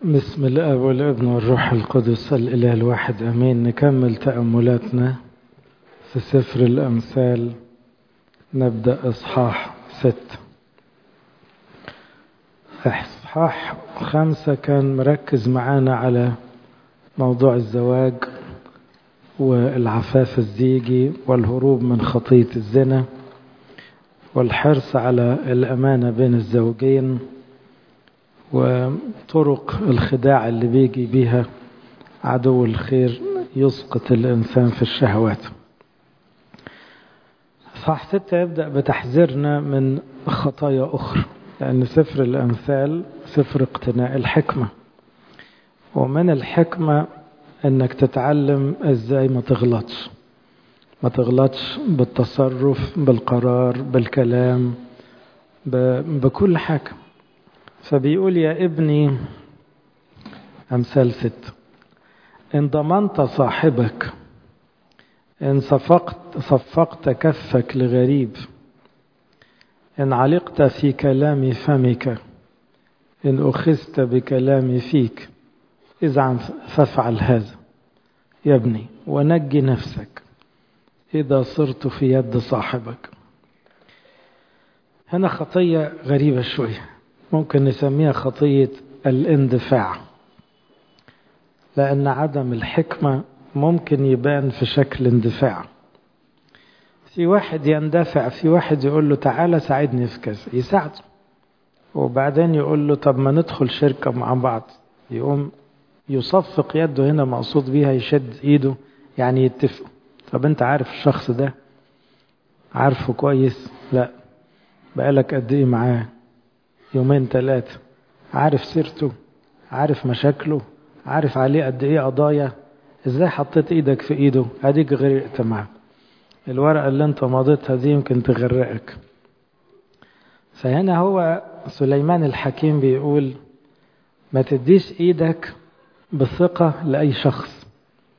بسم الاب والابن والروح القدس الاله الواحد امين نكمل تاملاتنا في سفر الامثال نبدا اصحاح ست اصحاح خمسه كان مركز معانا على موضوع الزواج والعفاف الزيجي والهروب من خطيه الزنا والحرص على الامانه بين الزوجين وطرق الخداع اللي بيجي بيها عدو الخير يسقط الإنسان في الشهوات صح ستة يبدأ بتحذيرنا من خطايا أخرى لأن سفر الأمثال سفر اقتناء الحكمة ومن الحكمة أنك تتعلم إزاي ما تغلطش ما تغلطش بالتصرف بالقرار بالكلام بكل حاجة فبيقول يا ابني أمثال ست إن ضمنت صاحبك إن صفقت, صفقت كفك لغريب إن علقت في كلام فمك إن أخذت بكلامي فيك إذا فافعل هذا يا ابني ونجي نفسك إذا صرت في يد صاحبك هنا خطية غريبة شوية ممكن نسميها خطية الاندفاع لأن عدم الحكمة ممكن يبان في شكل اندفاع في واحد يندفع في واحد يقول له تعالى ساعدني في كذا يساعده وبعدين يقول له طب ما ندخل شركة مع بعض يقوم يصفق يده هنا مقصود بيها يشد ايده يعني يتفقوا طب انت عارف الشخص ده عارفه كويس لا بقالك قد ايه معاه يومين ثلاثة عارف سيرته عارف مشاكله عارف عليه قد ايه قضايا ازاي حطيت ايدك في ايده اديك غرقت معاه الورقة اللي انت ماضيتها دي يمكن تغرقك فهنا هو سليمان الحكيم بيقول ما تديش ايدك بثقة لأي شخص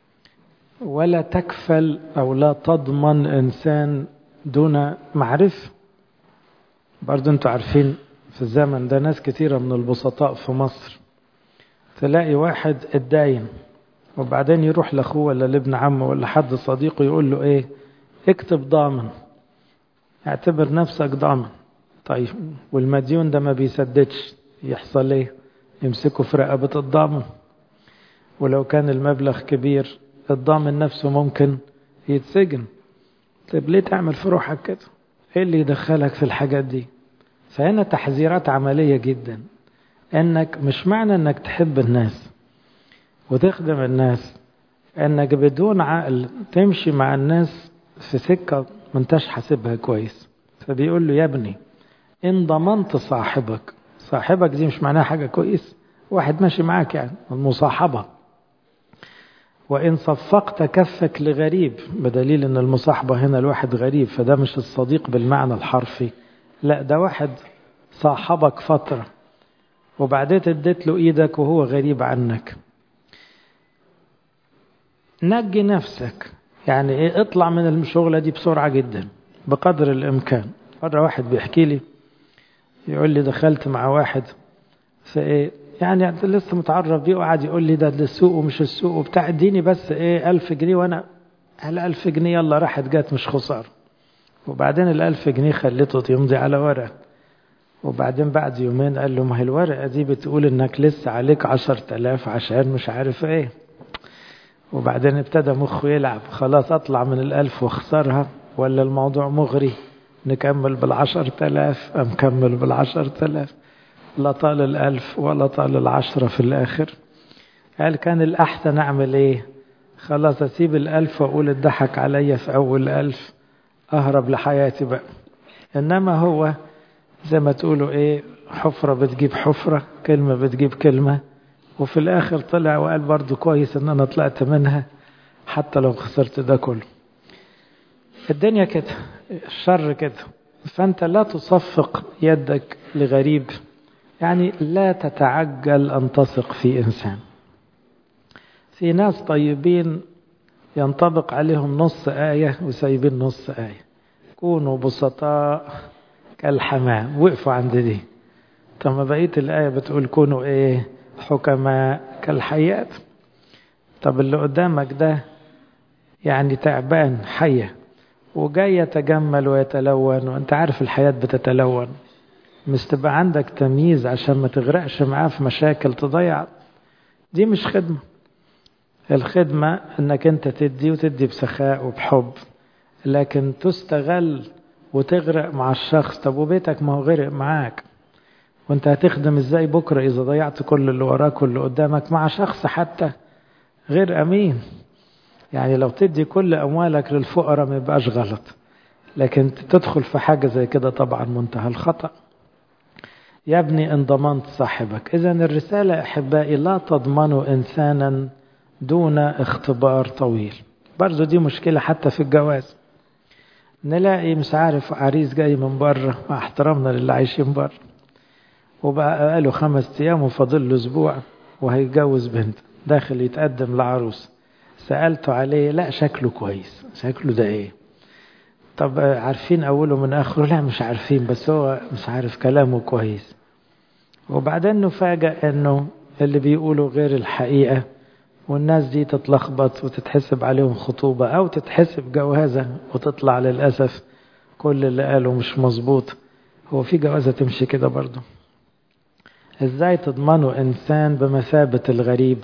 ولا تكفل أو لا تضمن إنسان دون معرفة برضو انتوا عارفين في الزمن ده ناس كتيرة من البسطاء في مصر تلاقي واحد اتداين وبعدين يروح لاخوه ولا لابن عمه ولا حد صديقه يقول له ايه اكتب ضامن اعتبر نفسك ضامن طيب والمديون ده ما بيسددش يحصل ايه يمسكوا في رقبة الضامن ولو كان المبلغ كبير الضامن نفسه ممكن يتسجن طيب ليه تعمل في روحك كده ايه اللي يدخلك في الحاجات دي فهنا تحذيرات عملية جدا انك مش معنى انك تحب الناس وتخدم الناس انك بدون عقل تمشي مع الناس في سكة ما انتش حاسبها كويس فبيقول له يا ابني ان ضمنت صاحبك صاحبك دي مش معناها حاجة كويس واحد ماشي معاك يعني المصاحبة وإن صفقت كفك لغريب بدليل أن المصاحبة هنا الواحد غريب فده مش الصديق بالمعنى الحرفي لا ده واحد صاحبك فترة وبعدين اديت له ايدك وهو غريب عنك نجي نفسك يعني ايه اطلع من الشغلة دي بسرعة جدا بقدر الامكان مرة واحد بيحكي لي يقول لي دخلت مع واحد في ايه يعني لسه متعرف بيه وقعد يقول لي ده السوق ومش السوق وبتاع اديني بس ايه ألف جنيه وانا هلا ألف جنيه يلا راحت جات مش خسارة وبعدين الألف جنيه خليته يمضي على ورقة وبعدين بعد يومين قال له ما هي الورقة دي بتقول انك لسه عليك عشر تلاف عشان مش عارف ايه وبعدين ابتدى مخه يلعب خلاص اطلع من الألف واخسرها ولا الموضوع مغري نكمل بالعشر تلاف أم كمل بالعشر تلاف لا طال الألف ولا طال العشرة في الآخر قال كان الأحسن أعمل إيه خلاص أسيب الألف وأقول اتضحك عليا في أول ألف أهرب لحياتي بقى إنما هو زي ما تقولوا إيه حفرة بتجيب حفرة كلمة بتجيب كلمة وفي الآخر طلع وقال برضو كويس إن أنا طلعت منها حتى لو خسرت ده كله الدنيا كده الشر كده فأنت لا تصفق يدك لغريب يعني لا تتعجل أن تثق في إنسان في ناس طيبين ينطبق عليهم نص آية وسايبين نص آية كونوا بسطاء كالحمام وقفوا عند دي طب ما بقية الآية بتقول كونوا إيه حكماء كالحيات طب اللي قدامك ده يعني تعبان حية وجاي يتجمل ويتلون وانت عارف الحياة بتتلون مش تبقى عندك تمييز عشان ما تغرقش معاه في مشاكل تضيع دي مش خدمة الخدمة انك انت تدي وتدي بسخاء وبحب لكن تستغل وتغرق مع الشخص طب وبيتك ما هو غرق معاك وانت هتخدم ازاي بكرة اذا ضيعت كل اللي وراك واللي قدامك مع شخص حتى غير امين يعني لو تدي كل اموالك للفقراء ما يبقاش غلط لكن تدخل في حاجة زي كده طبعا منتهى الخطأ يا ابني ان ضمنت صاحبك اذا الرسالة احبائي لا تضمنوا انسانا دون اختبار طويل برضو دي مشكلة حتى في الجواز نلاقي مش عارف عريس جاي من بره مع احترامنا للي عايشين بره وبقى قاله خمس ايام وفاضل له اسبوع وهيتجوز بنت داخل يتقدم لعروس سألته عليه لا شكله كويس شكله ده ايه طب عارفين اوله من اخره لا مش عارفين بس هو مش عارف كلامه كويس وبعدين نفاجأ انه اللي بيقولوا غير الحقيقة والناس دي تتلخبط وتتحسب عليهم خطوبة او تتحسب جوازة وتطلع للأسف كل اللي قاله مش مظبوط هو في جوازة تمشي كده برضه ازاي تضمنوا انسان بمثابة الغريب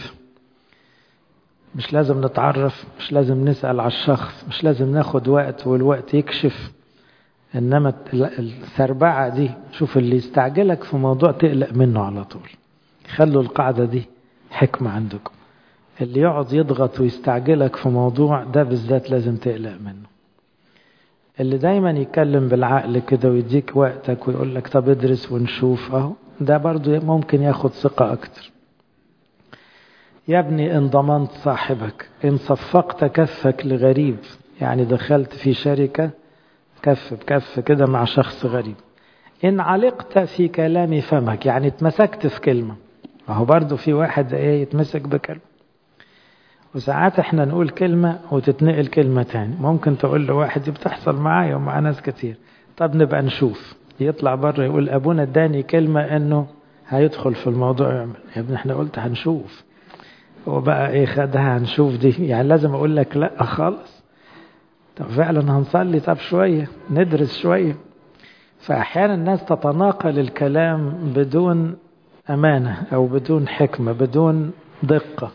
مش لازم نتعرف مش لازم نسأل على الشخص مش لازم ناخد وقت والوقت يكشف انما السربعة دي شوف اللي يستعجلك في موضوع تقلق منه على طول خلوا القاعدة دي حكمة عندكم اللي يقعد يضغط ويستعجلك في موضوع ده بالذات لازم تقلق منه اللي دايما يتكلم بالعقل كده ويديك وقتك ويقول لك طب ادرس ونشوف اهو ده برضو ممكن ياخد ثقة اكتر يا ابني ان ضمنت صاحبك ان صفقت كفك لغريب يعني دخلت في شركة كف بكف كده مع شخص غريب ان علقت في كلام فمك يعني اتمسكت في كلمة اهو برضو في واحد ايه يتمسك بكلمة وساعات احنا نقول كلمة وتتنقل كلمة تاني ممكن تقول لواحد دي بتحصل معايا ومع ناس كتير طب نبقى نشوف يطلع بره يقول ابونا اداني كلمة انه هيدخل في الموضوع يعمل يا ابني احنا قلت هنشوف هو بقى ايه خدها هنشوف دي يعني لازم اقول لك لا خالص طب فعلا هنصلي طب شوية ندرس شوية فأحيانا الناس تتناقل الكلام بدون أمانة أو بدون حكمة بدون دقة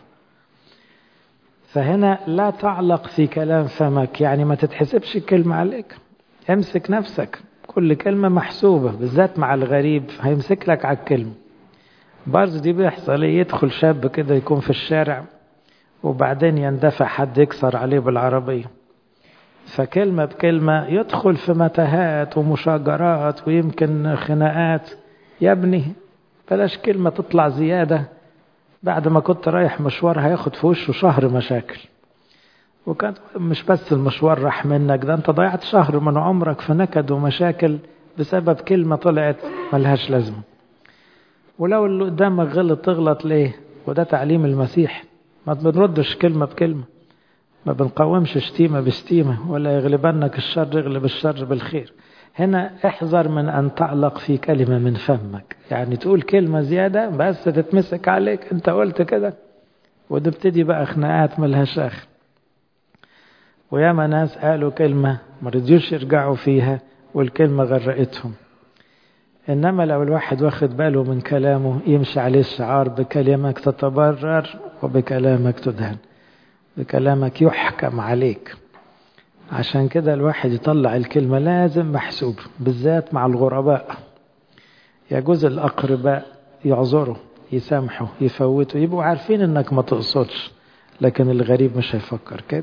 فهنا لا تعلق في كلام فمك يعني ما تتحسبش الكلمة عليك امسك نفسك كل كلمة محسوبة بالذات مع الغريب هيمسك لك على الكلمة برضه دي بيحصل يدخل شاب كده يكون في الشارع وبعدين يندفع حد يكسر عليه بالعربية فكلمة بكلمة يدخل في متاهات ومشاجرات ويمكن خناقات يا ابني بلاش كلمة تطلع زيادة بعد ما كنت رايح مشوار هياخد في وشه شهر مشاكل وكان مش بس المشوار راح منك ده انت ضيعت شهر من عمرك في نكد ومشاكل بسبب كلمة طلعت ملهاش لازمة ولو اللي قدامك غلط تغلط ليه وده تعليم المسيح ما بنردش كلمة بكلمة ما بنقاومش شتيمة بشتيمة ولا يغلبنك الشر يغلب الشر بالخير هنا احذر من أن تعلق في كلمة من فمك يعني تقول كلمة زيادة بس تتمسك عليك انت قلت كده وتبتدي بقى خناقات ملهاش آخر وياما ناس قالوا كلمة ما رضيوش يرجعوا فيها والكلمة غرقتهم إنما لو الواحد واخد باله من كلامه يمشي عليه الشعار بكلامك تتبرر وبكلامك تدهن بكلامك يحكم عليك عشان كده الواحد يطلع الكلمة لازم محسوب بالذات مع الغرباء يجوز الأقرباء يعذروا يسامحوا يفوتوا يبقوا عارفين انك ما تقصدش لكن الغريب مش هيفكر كده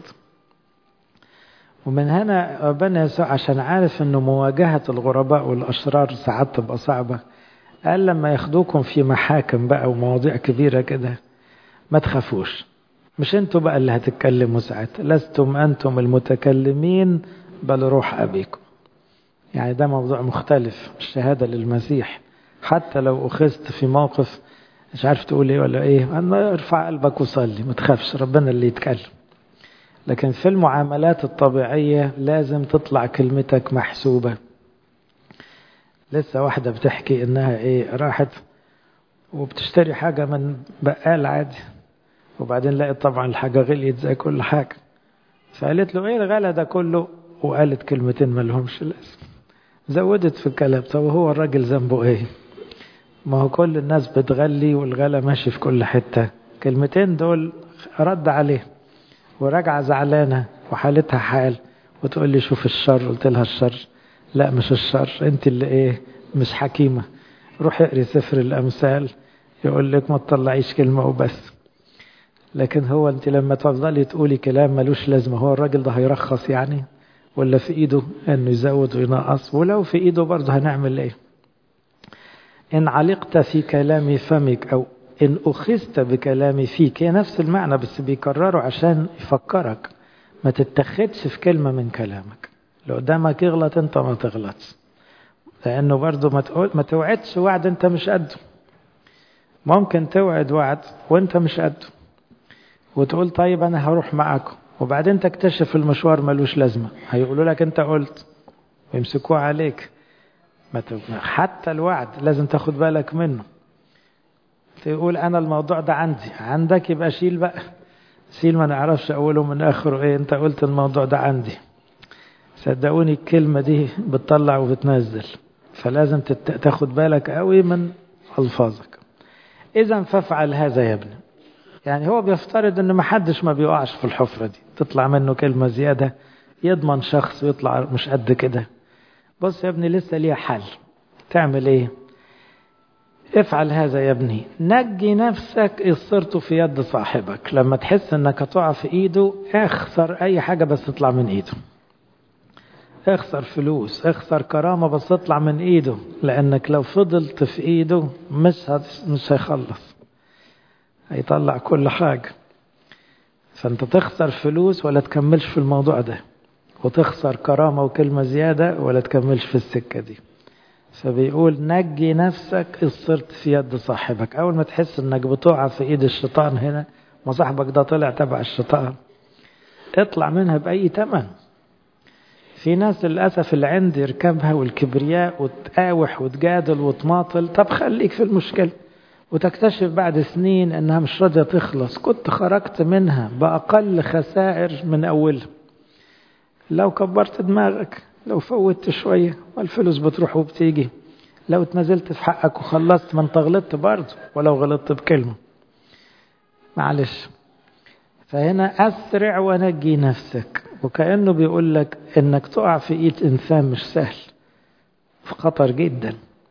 ومن هنا ربنا يسوع عشان عارف انه مواجهة الغرباء والأشرار ساعات تبقى صعبة قال لما ياخدوكم في محاكم بقى ومواضيع كبيرة كده ما تخافوش مش انتوا بقى اللي هتتكلموا ساعتها لستم انتم المتكلمين بل روح ابيكم يعني ده موضوع مختلف الشهادة للمسيح حتى لو أخذت في موقف مش عارف تقول ايه ولا ايه أنا ارفع قلبك وصلي ما تخافش ربنا اللي يتكلم لكن في المعاملات الطبيعية لازم تطلع كلمتك محسوبة لسه واحدة بتحكي انها ايه راحت وبتشتري حاجة من بقال عادي وبعدين لقيت طبعا الحاجة غليت زي كل حاجة فقالت له ايه الغلا ده كله وقالت كلمتين ما لهمش لازم زودت في الكلام طب هو الراجل ذنبه ايه ما هو كل الناس بتغلي والغلا ماشي في كل حتة كلمتين دول رد عليه وراجعة زعلانة وحالتها حال وتقول لي شوف الشر قلت لها الشر لا مش الشر انت اللي ايه مش حكيمة روح اقري سفر الامثال يقول لك ما تطلعيش كلمة وبس لكن هو انت لما تفضلي تقولي كلام ملوش لازمة هو الراجل ده هيرخص يعني ولا في ايده انه يزود وينقص ولو في ايده برضه هنعمل ايه ان علقت في كلام فمك او ان اخذت بكلامي فيك هي نفس المعنى بس بيكرره عشان يفكرك ما تتخذش في كلمة من كلامك لو قدامك يغلط انت ما تغلطش لانه برضه ما تقول ما توعدش وعد انت مش قده ممكن توعد وعد وانت مش قده وتقول طيب انا هروح معاكم وبعدين تكتشف المشوار ملوش لازمة هيقولوا لك انت قلت ويمسكوه عليك ما حتى الوعد لازم تاخد بالك منه تقول انا الموضوع ده عندي عندك يبقى شيل بقى شيل ما نعرفش اوله من اخره ايه انت قلت الموضوع ده عندي صدقوني الكلمة دي بتطلع وبتنزل فلازم تاخد بالك قوي من الفاظك اذا فافعل هذا يا ابني يعني هو بيفترض ان ما حدش ما بيقعش في الحفرة دي تطلع منه كلمة زيادة يضمن شخص ويطلع مش قد كده بص يا ابني لسه ليها حل تعمل ايه افعل هذا يا ابني نجي نفسك إذ صرت في يد صاحبك لما تحس انك هتقع في ايده اخسر اي حاجة بس تطلع من ايده اخسر فلوس اخسر كرامة بس تطلع من ايده لانك لو فضلت في ايده مش مش هيخلص هيطلع كل حاجة فانت تخسر فلوس ولا تكملش في الموضوع ده وتخسر كرامة وكلمة زيادة ولا تكملش في السكة دي فبيقول نجي نفسك إذ صرت في يد صاحبك أول ما تحس إنك بتقع في إيد الشيطان هنا ما صاحبك ده طلع تبع الشيطان اطلع منها بأي تمن في ناس للأسف العند يركبها والكبرياء وتقاوح وتجادل وتماطل طب خليك في المشكلة وتكتشف بعد سنين انها مش راضيه تخلص كنت خرجت منها باقل خسائر من اولها لو كبرت دماغك لو فوتت شويه والفلوس بتروح وبتيجي لو اتنزلت في حقك وخلصت ما انت غلطت برضه ولو غلطت بكلمه معلش فهنا اسرع ونجي نفسك وكانه بيقول لك انك تقع في ايد انسان مش سهل في خطر جدا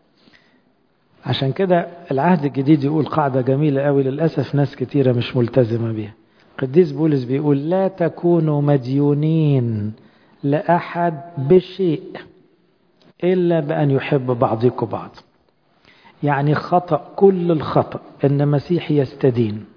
عشان كده العهد الجديد يقول قاعدة جميلة قوي للأسف ناس كتيرة مش ملتزمة بيها قديس بولس بيقول لا تكونوا مديونين لأحد بشيء إلا بأن يحب بعضكم بعض يعني خطأ كل الخطأ إن مسيح يستدين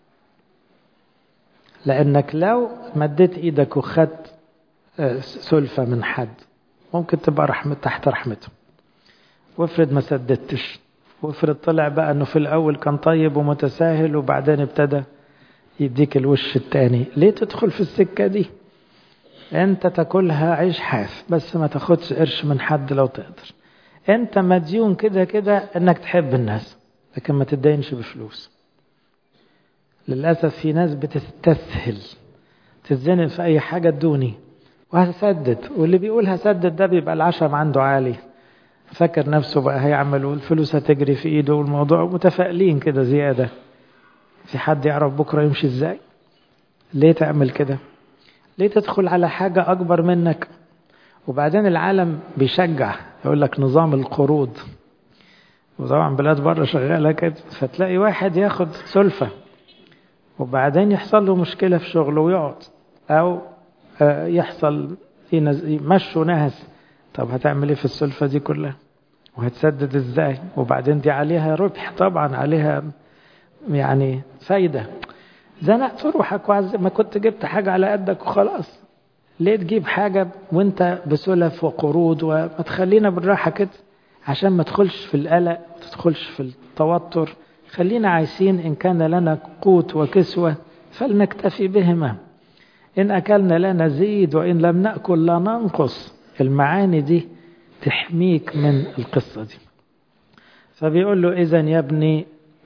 لأنك لو مديت إيدك وخدت سلفة من حد ممكن تبقى رحمة تحت رحمته وافرض ما سددتش وافرض طلع بقى انه في الاول كان طيب ومتساهل وبعدين ابتدى يديك الوش التاني ليه تدخل في السكة دي انت تاكلها عيش حاف بس ما تاخدش قرش من حد لو تقدر انت مديون كده كده انك تحب الناس لكن ما تدينش بفلوس للأسف في ناس بتستسهل تتزنق في أي حاجة تدوني وهسدد واللي بيقول هسدد ده بيبقى العشم عنده عالي فاكر نفسه بقى هيعمل والفلوس هتجري في ايده والموضوع متفائلين كده زيادة في حد يعرف بكرة يمشي ازاي ليه تعمل كده ليه تدخل على حاجة أكبر منك وبعدين العالم بيشجع يقول لك نظام القروض وطبعا بلاد بره شغالة كده فتلاقي واحد ياخد سلفة وبعدين يحصل له مشكلة في شغله ويقعد أو يحصل يمشوا ناس طب هتعمل ايه في السلفة دي كلها وهتسدد ازاي وبعدين دي عليها ربح طبعا عليها يعني فايدة زنقت روحك وعز ما كنت جبت حاجة على قدك وخلاص ليه تجيب حاجة وانت بسلف وقروض وما تخلينا بالراحة كده عشان ما تدخلش في القلق ما تدخلش في التوتر خلينا عايشين إن كان لنا قوت وكسوة فلنكتفي بهما إن أكلنا لا نزيد وإن لم نأكل لا ننقص المعاني دي تحميك من القصة دي فبيقول له إذا يا ابني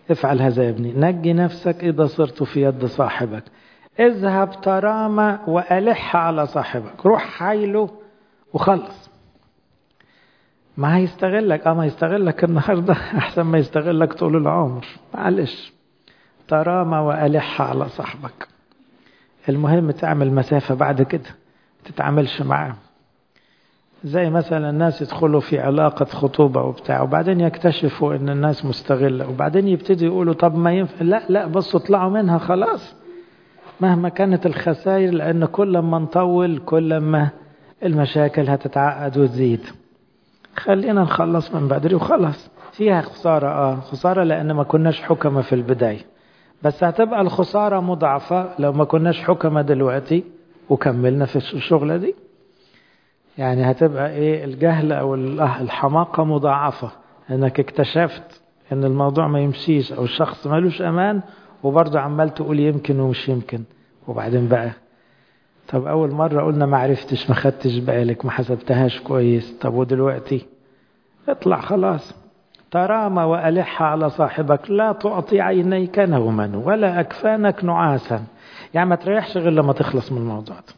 افعل هذا يا ابني نجي نفسك إذا صرت في يد صاحبك اذهب ترامى وألح على صاحبك روح حايله وخلص ما هيستغلك اه ما يستغلك النهارده احسن ما يستغلك طول العمر معلش ترامى وألح على صاحبك المهم تعمل مسافة بعد كده تتعاملش معاه زي مثلا الناس يدخلوا في علاقة خطوبة وبتاع وبعدين يكتشفوا ان الناس مستغلة وبعدين يبتدوا يقولوا طب ما ينفع لا لا بس اطلعوا منها خلاص مهما كانت الخسائر لان كل ما نطول كل ما المشاكل هتتعقد وتزيد خلينا نخلص من بدري وخلاص فيها خسارة اه خسارة لان ما كناش حكمة في البداية بس هتبقى الخسارة مضاعفة لو ما كناش حكمة دلوقتي وكملنا في الشغلة دي يعني هتبقى ايه الجهل او الحماقة مضاعفة انك اكتشفت ان الموضوع ما يمشيش او الشخص ملوش امان وبرضه عمال تقول يمكن ومش يمكن وبعدين بقى طب اول مرة قلنا ما عرفتش ما خدتش بالك ما حسبتهاش كويس طب ودلوقتي اطلع خلاص ترامى وألح على صاحبك لا تعطي عينيك نوما ولا أكفانك نعاسا يعني ما تريحش غير لما تخلص من الموضوع ده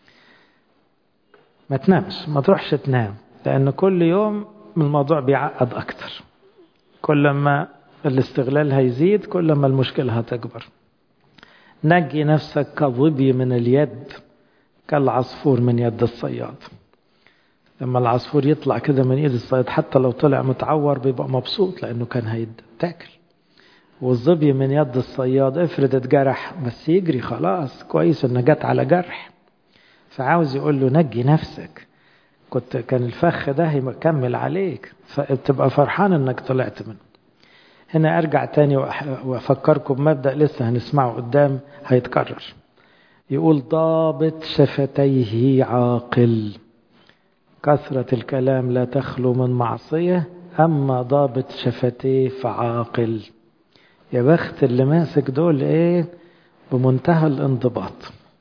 ما تنامش ما تروحش تنام لأن كل يوم الموضوع بيعقد أكتر كل ما الاستغلال هيزيد كل ما المشكلة هتكبر نجي نفسك كظبي من اليد كالعصفور من يد الصياد لما العصفور يطلع كده من ايد الصياد حتى لو طلع متعور بيبقى مبسوط لانه كان هيتاكل والظبي من يد الصياد افرض اتجرح بس يجري خلاص كويس انه جت على جرح فعاوز يقول له نجي نفسك كنت كان الفخ ده هيكمل عليك فتبقى فرحان انك طلعت منه هنا ارجع تاني وافكركم بمبدا لسه هنسمعه قدام هيتكرر يقول ضابط شفتيه عاقل كثرة الكلام لا تخلو من معصية أما ضابط شفتيه فعاقل يا بخت اللي ماسك دول ايه بمنتهى الانضباط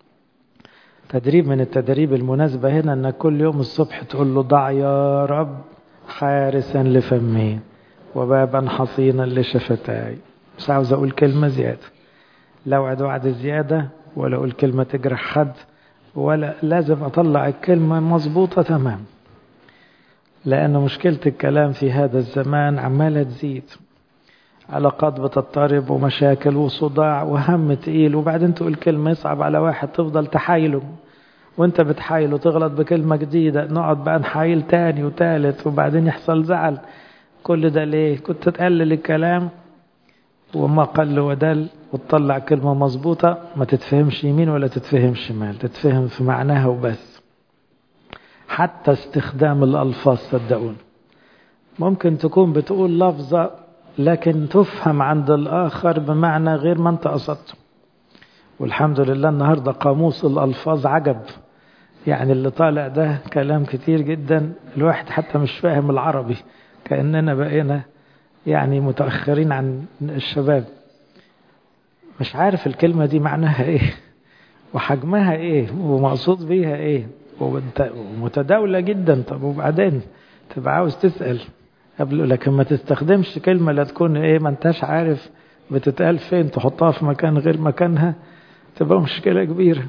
تدريب من التدريب المناسبة هنا انك كل يوم الصبح تقول له ضع يا رب حارسا لفمي وبابا حصينا لشفتاي مش عاوز اقول كلمة زيادة لا وعد وعد زيادة ولا اقول كلمة تجرح حد ولا لازم اطلع الكلمة مظبوطة تمام لأن مشكلة الكلام في هذا الزمان عمالة تزيد علاقات بتضطرب ومشاكل وصداع وهم تقيل وبعدين تقول كلمة يصعب على واحد تفضل تحايله وانت بتحايله تغلط بكلمة جديدة نقعد بقى نحايل تاني وتالت وبعدين يحصل زعل كل ده ليه كنت تقلل الكلام وما قل ودل وتطلع كلمة مظبوطة ما تتفهمش يمين ولا تتفهم شمال تتفهم في معناها وبس حتى استخدام الألفاظ صدقون ممكن تكون بتقول لفظة لكن تفهم عند الآخر بمعنى غير ما أنت قصدته والحمد لله النهاردة قاموس الألفاظ عجب يعني اللي طالع ده كلام كتير جدا الواحد حتى مش فاهم العربي كأننا بقينا يعني متأخرين عن الشباب مش عارف الكلمة دي معناها ايه وحجمها ايه ومقصود بيها ايه ومتداولة جدا طب وبعدين تبقى عاوز تسأل قبل لكن ما تستخدمش كلمة لا تكون ايه ما انتش عارف بتتقال فين تحطها في مكان غير مكانها تبقى مشكلة كبيرة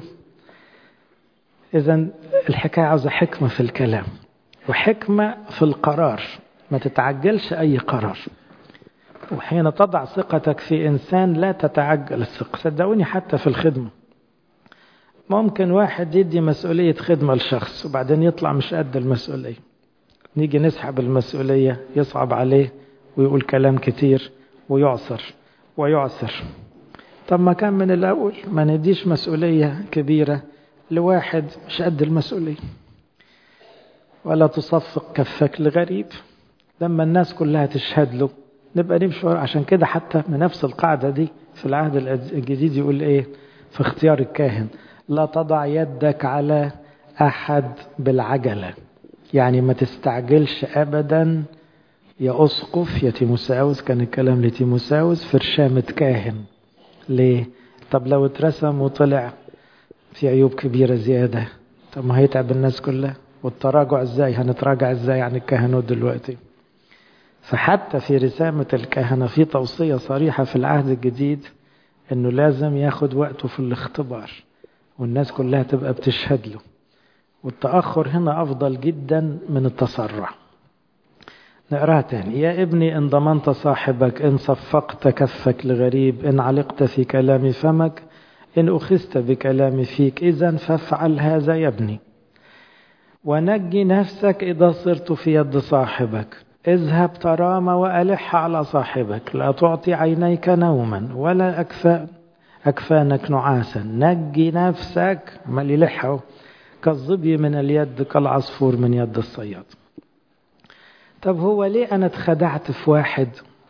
إذا الحكاية عاوزة حكمة في الكلام وحكمة في القرار ما تتعجلش أي قرار وحين تضع ثقتك في إنسان لا تتعجل الثقة صدقوني حتى في الخدمة ممكن واحد يدي مسؤولية خدمة لشخص وبعدين يطلع مش قد المسؤولية نيجي نسحب المسؤولية يصعب عليه ويقول كلام كتير ويعصر ويعسر طب ما كان من الأول ما نديش مسؤولية كبيرة لواحد مش قد المسؤولية ولا تصفق كفك لغريب لما الناس كلها تشهد له نبقى نمشي عشان كده حتى من نفس القاعدة دي في العهد الجديد يقول ايه في اختيار الكاهن لا تضع يدك على أحد بالعجلة يعني ما تستعجلش أبدا يا أسقف يا تيموساوس كان الكلام لتيموساوس في رشامة كاهن ليه؟ طب لو اترسم وطلع في عيوب كبيرة زيادة طب ما هيتعب الناس كلها والتراجع ازاي هنتراجع ازاي عن الكهنوت دلوقتي فحتى في رسامة الكهنة في توصية صريحة في العهد الجديد انه لازم ياخد وقته في الاختبار والناس كلها تبقى بتشهد له والتأخر هنا أفضل جدا من التسرع نقراها تاني يا ابني إن ضمنت صاحبك إن صفقت كفك لغريب إن علقت في كلام فمك إن أخذت بكلامي فيك إذا فافعل هذا يا ابني ونجي نفسك إذا صرت في يد صاحبك اذهب ترام وألح على صاحبك لا تعطي عينيك نوما ولا أكفى أكفانك نعاسا نجي نفسك عمال يلحه كالظبي من اليد كالعصفور من يد الصياد طب هو ليه أنا اتخدعت في واحد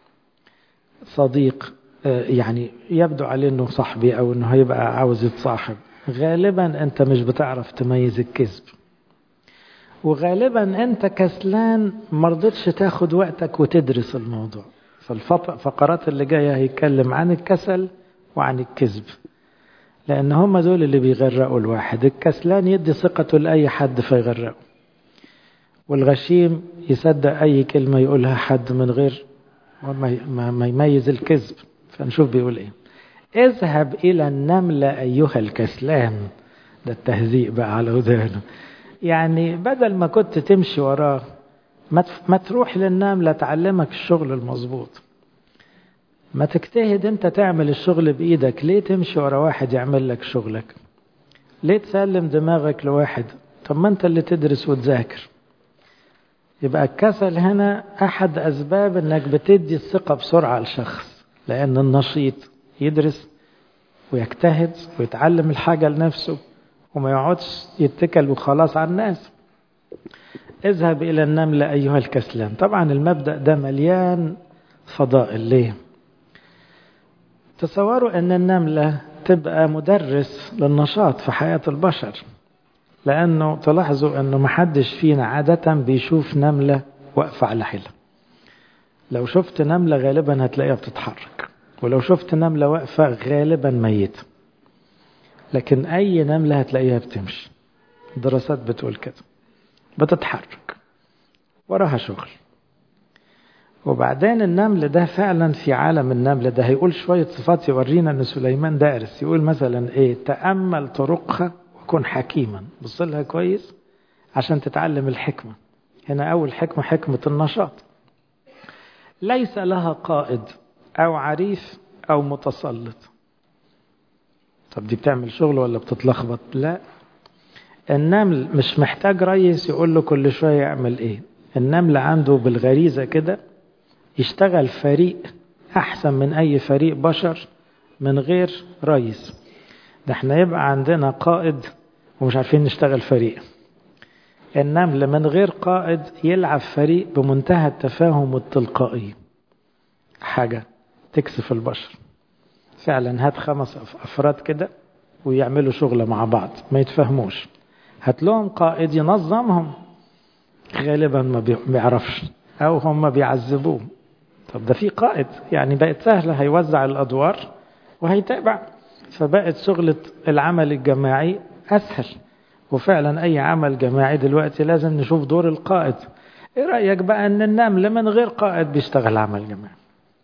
صديق يعني يبدو عليه أنه صاحبي أو أنه هيبقى عاوز يتصاحب غالبا أنت مش بتعرف تميز الكذب وغالبا أنت كسلان مرضتش تاخد وقتك وتدرس الموضوع فالفقرات اللي جاية هيتكلم عن الكسل وعن الكذب لأن هم دول اللي بيغرقوا الواحد الكسلان يدي ثقته لأي حد فيغرقه والغشيم يصدق أي كلمة يقولها حد من غير ما يميز الكذب فنشوف بيقول إيه اذهب إلى النملة أيها الكسلان ده التهزيء بقى على ودانه يعني بدل ما كنت تمشي وراه ما تروح للنملة تعلمك الشغل المظبوط ما تجتهد انت تعمل الشغل بايدك ليه تمشي ورا واحد يعمل لك شغلك ليه تسلم دماغك لواحد طب ما انت اللي تدرس وتذاكر يبقى الكسل هنا احد اسباب انك بتدي الثقة بسرعة لشخص لان النشيط يدرس ويجتهد ويتعلم الحاجة لنفسه وما يقعدش يتكل وخلاص على الناس اذهب الى النملة ايها الكسلان طبعا المبدأ ده مليان فضائل ليه تصوروا ان النملة تبقى مدرس للنشاط في حياة البشر لانه تلاحظوا انه محدش فينا عادة بيشوف نملة واقفة على حيلها لو شفت نملة غالبا هتلاقيها بتتحرك ولو شفت نملة واقفة غالبا ميتة لكن اي نملة هتلاقيها بتمشي دراسات بتقول كده بتتحرك وراها شغل وبعدين النمل ده فعلا في عالم النمل ده هيقول شوية صفات يورينا ان سليمان دارس يقول مثلا ايه تأمل طرقها وكن حكيما بص لها كويس عشان تتعلم الحكمة هنا اول حكمة حكمة النشاط ليس لها قائد او عريف او متسلط طب دي بتعمل شغل ولا بتتلخبط لا النمل مش محتاج ريس يقول له كل شوية يعمل ايه النمل عنده بالغريزة كده يشتغل فريق أحسن من أي فريق بشر من غير رئيس ده احنا يبقى عندنا قائد ومش عارفين نشتغل فريق النمل من غير قائد يلعب فريق بمنتهى التفاهم والتلقائية حاجة تكسف البشر فعلا هات خمس أفراد كده ويعملوا شغلة مع بعض ما يتفهموش هات لهم قائد ينظمهم غالبا ما بيعرفش أو هم بيعذبوه طب ده في قائد يعني بقت سهلة هيوزع الأدوار وهيتابع فبقت شغلة العمل الجماعي أسهل وفعلا أي عمل جماعي دلوقتي لازم نشوف دور القائد إيه رأيك بقى أن النمل من غير قائد بيشتغل عمل جماعي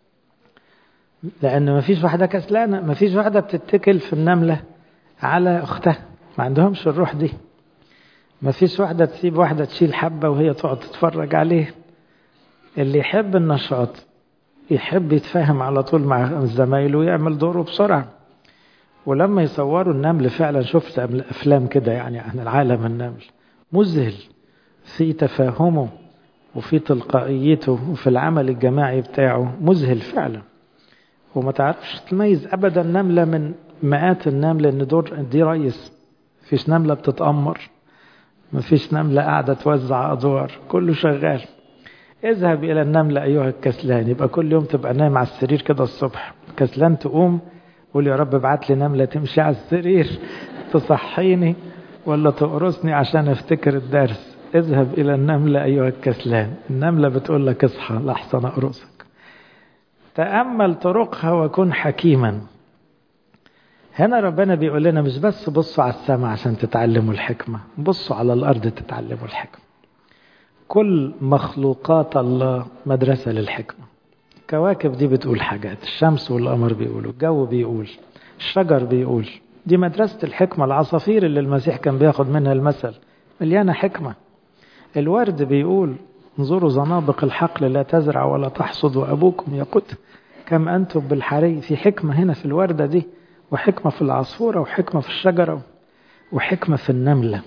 لأن ما فيش واحدة كسلانة ما فيش واحدة بتتكل في النملة على أختها ما عندهمش الروح دي ما فيش واحدة تسيب واحدة تشيل حبة وهي تقعد تتفرج عليه اللي يحب النشاط يحب يتفاهم على طول مع زمايله ويعمل دوره بسرعة ولما يصوروا النمل فعلا شفت أفلام كده يعني عن العالم النمل مذهل في تفاهمه وفي تلقائيته وفي العمل الجماعي بتاعه مذهل فعلا وما تعرفش تميز أبدا نملة من مئات النمل ان دور دي ريس مفيش نملة بتتأمر مفيش نملة قاعدة توزع أدوار كله شغال اذهب إلى النملة أيها الكسلان يبقى كل يوم تبقى نايم على السرير كده الصبح كسلان تقوم قول يا رب ابعت لي نملة تمشي على السرير تصحيني ولا تقرصني عشان افتكر الدرس اذهب إلى النملة أيها الكسلان النملة بتقول لك اصحى لحسن أقرصك تأمل طرقها وكن حكيما هنا ربنا بيقول لنا مش بس بصوا على السماء عشان تتعلموا الحكمة بصوا على الأرض تتعلموا الحكمة كل مخلوقات الله مدرسة للحكمة الكواكب دي بتقول حاجات الشمس والقمر بيقولوا الجو بيقول الشجر بيقول دي مدرسة الحكمة العصافير اللي المسيح كان بياخد منها المثل مليانة حكمة الورد بيقول انظروا زنابق الحقل لا تزرع ولا تحصد وأبوكم يقت كم أنتم بالحري في حكمة هنا في الوردة دي وحكمة في العصفورة وحكمة في الشجرة وحكمة في النملة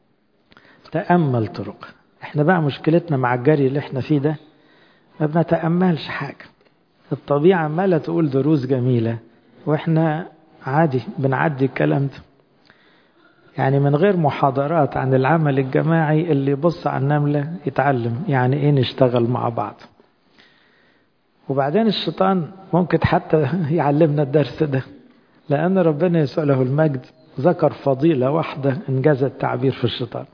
تأمل طرق احنا بقى مشكلتنا مع الجري اللي احنا فيه ده ما بنتأملش حاجة الطبيعة عمالة تقول دروس جميلة واحنا عادي بنعدي الكلام ده يعني من غير محاضرات عن العمل الجماعي اللي يبص على النملة يتعلم يعني ايه نشتغل مع بعض وبعدين الشيطان ممكن حتى يعلمنا الدرس ده لأن ربنا يسوع له المجد ذكر فضيلة واحدة إنجاز التعبير في الشيطان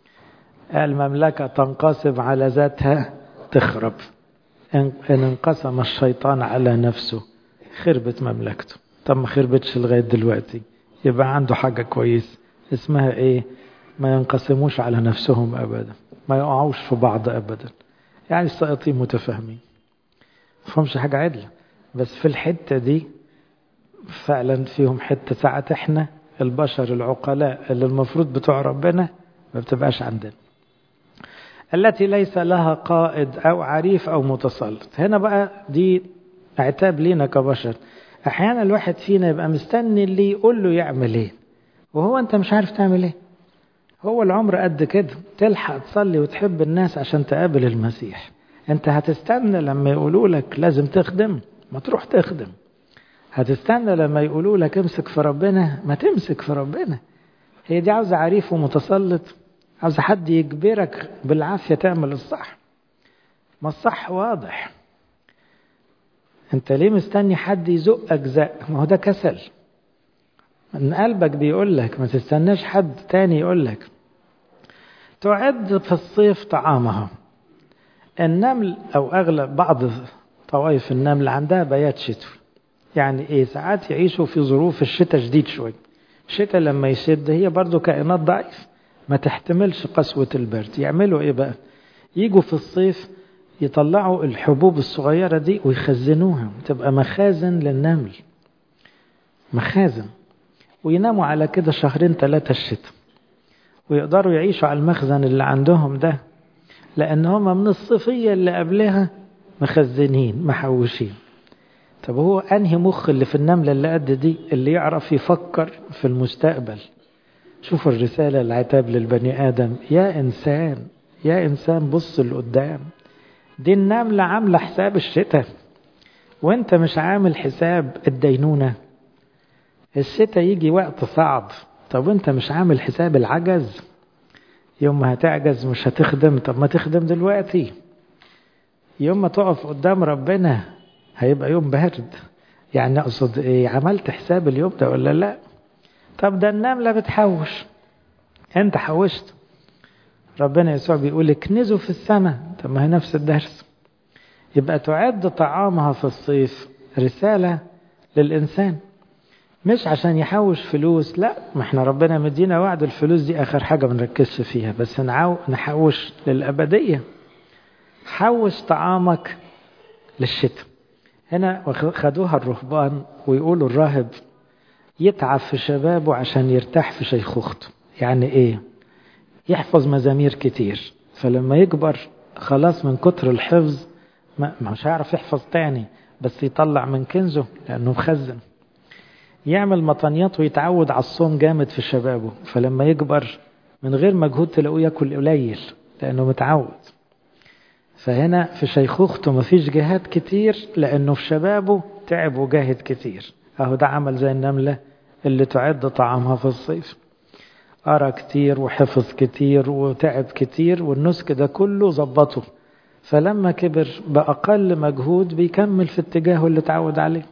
المملكة تنقسم على ذاتها تخرب إن انقسم الشيطان على نفسه خربت مملكته طب ما خربتش لغاية دلوقتي يبقى عنده حاجة كويس اسمها ايه ما ينقسموش على نفسهم أبدا ما يقعوش في بعض أبدا يعني السائطين متفاهمين فهمش حاجة عدلة بس في الحتة دي فعلا فيهم حتة ساعة احنا البشر العقلاء اللي المفروض بتوع ربنا ما بتبقاش عندنا التي ليس لها قائد أو عريف أو متسلط هنا بقى دي عتاب لينا كبشر أحيانا الواحد فينا يبقى مستني اللي يقول له يعمل ايه وهو أنت مش عارف تعمل ايه هو العمر قد كده تلحق تصلي وتحب الناس عشان تقابل المسيح انت هتستنى لما يقولوا لك لازم تخدم ما تروح تخدم هتستنى لما يقولوا لك امسك في ربنا ما تمسك في ربنا هي دي عاوزة عريف ومتسلط عاوزة حد يجبرك بالعافية تعمل الصح ما الصح واضح انت ليه مستني حد يزقك زق ما هو ده كسل من قلبك بيقول لك ما تستناش حد تاني يقول لك تعد في الصيف طعامها النمل او اغلب بعض طوائف النمل عندها بيات شتوي يعني ايه ساعات يعيشوا في ظروف الشتاء شديد شوي الشتاء لما يشد هي برضو كائنات ضعيف ما تحتملش قسوة البرد يعملوا ايه بقى يجوا في الصيف يطلعوا الحبوب الصغيرة دي ويخزنوها تبقى مخازن للنمل مخازن ويناموا على كده شهرين ثلاثة الشتاء ويقدروا يعيشوا على المخزن اللي عندهم ده لأن هم من الصيفية اللي قبلها مخزنين محوشين طب هو أنهي مخ اللي في النملة اللي قد دي اللي يعرف يفكر في المستقبل شوفوا الرسالة العتاب للبني آدم يا إنسان يا إنسان بص لقدام دي النملة عاملة حساب الشتاء وانت مش عامل حساب الدينونة الشتاء يجي وقت صعب طب وانت مش عامل حساب العجز يوم ما هتعجز مش هتخدم طب ما تخدم دلوقتي يوم ما تقف قدام ربنا هيبقى يوم بارد يعني اقصد ايه عملت حساب اليوم ده ولا لا طب ده النملة بتحوش انت حوشت ربنا يسوع بيقول اكنزوا في السماء طب ما هي نفس الدرس يبقى تعد طعامها في الصيف رسالة للإنسان مش عشان يحوش فلوس لا ما احنا ربنا مدينا وعد الفلوس دي آخر حاجة ما نركزش فيها بس نعو نحوش للأبدية حوش طعامك للشتاء هنا خدوها الرهبان ويقولوا الراهب يتعب في شبابه عشان يرتاح في شيخوخته يعني ايه يحفظ مزامير كتير فلما يكبر خلاص من كتر الحفظ ما مش هيعرف يحفظ تاني بس يطلع من كنزه لأنه مخزن يعمل مطنيات ويتعود على الصوم جامد في شبابه فلما يكبر من غير مجهود تلاقوه ياكل قليل لأنه متعود فهنا في شيخوخته مفيش جهاد كتير لأنه في شبابه تعب وجاهد كتير أهو ده عمل زي النملة اللي تعد طعامها في الصيف قرا كتير وحفظ كتير وتعب كتير والنسك ده كله ظبطه فلما كبر بأقل مجهود بيكمل في اتجاهه اللي اتعود عليه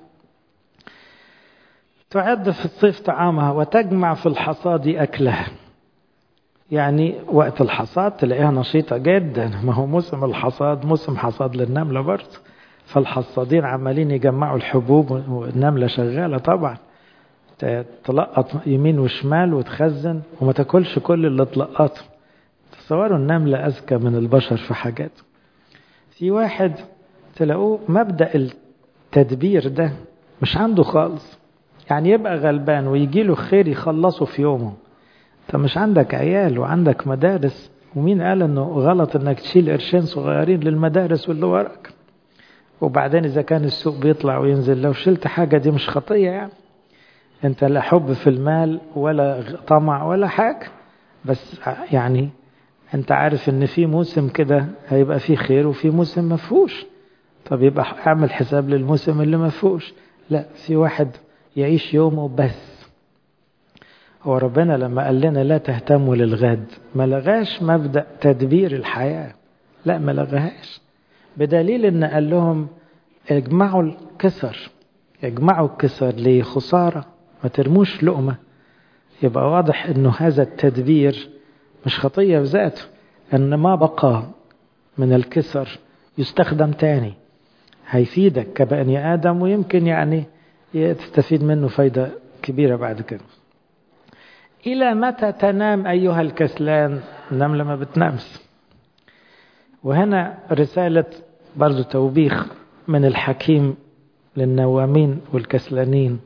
تعد في الصيف طعامها وتجمع في الحصاد أكلها يعني وقت الحصاد تلاقيها نشيطة جدا ما هو موسم الحصاد موسم حصاد للنملة برضه فالحصادين عمالين يجمعوا الحبوب والنملة شغالة طبعا تلقط يمين وشمال وتخزن وما تاكلش كل اللي تلقطه تصوروا النملة أذكى من البشر في حاجات في واحد تلاقوه مبدأ التدبير ده مش عنده خالص يعني يبقى غلبان ويجي له خير يخلصه في يومه انت مش عندك عيال وعندك مدارس ومين قال انه غلط انك تشيل قرشين صغيرين للمدارس واللي وراك وبعدين اذا كان السوق بيطلع وينزل لو شلت حاجة دي مش خطية يعني انت لا حب في المال ولا طمع ولا حاجة بس يعني انت عارف ان في موسم كده هيبقى فيه خير وفي موسم مفهوش طب يبقى اعمل حساب للموسم اللي مفهوش لا في واحد يعيش يومه بس هو ربنا لما قال لنا لا تهتموا للغد ما لغاش مبدأ تدبير الحياة لا ما لغاهاش بدليل ان قال لهم اجمعوا الكسر اجمعوا الكسر ليه خسارة ما ترموش لقمة يبقى واضح انه هذا التدبير مش خطية بذاته ان ما بقى من الكسر يستخدم تاني هيفيدك كبني آدم ويمكن يعني تستفيد منه فايدة كبيرة بعد كده إلى متى تنام أيها الكسلان النملة ما بتنامش وهنا رسالة برضو توبيخ من الحكيم للنوامين والكسلانين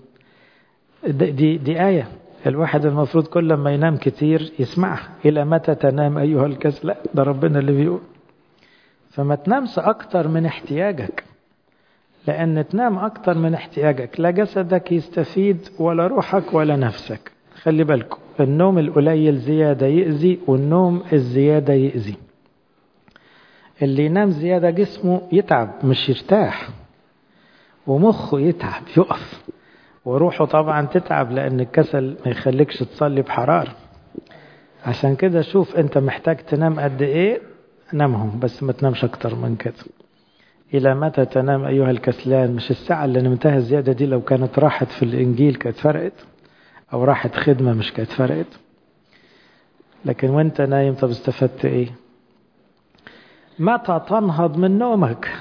دي, دي آية الواحد المفروض كل ما ينام كتير يسمعها إلى متى تنام أيها الكسلان ده ربنا اللي بيقول فما تنامش أكتر من احتياجك لأن تنام أكتر من احتياجك لا جسدك يستفيد ولا روحك ولا نفسك خلي بالكم النوم القليل زيادة يأذي والنوم الزيادة يأذي اللي ينام زيادة جسمه يتعب مش يرتاح ومخه يتعب يقف وروحه طبعا تتعب لأن الكسل ما يخليكش تصلي بحرارة عشان كده شوف انت محتاج تنام قد ايه نامهم بس ما تنامش اكتر من كده إلى متى تنام أيها الكسلان مش الساعة اللي نمتها الزيادة دي لو كانت راحت في الإنجيل كانت فرقت أو راحت خدمة مش كانت فرقت لكن وانت نايم طب استفدت ايه متى تنهض من نومك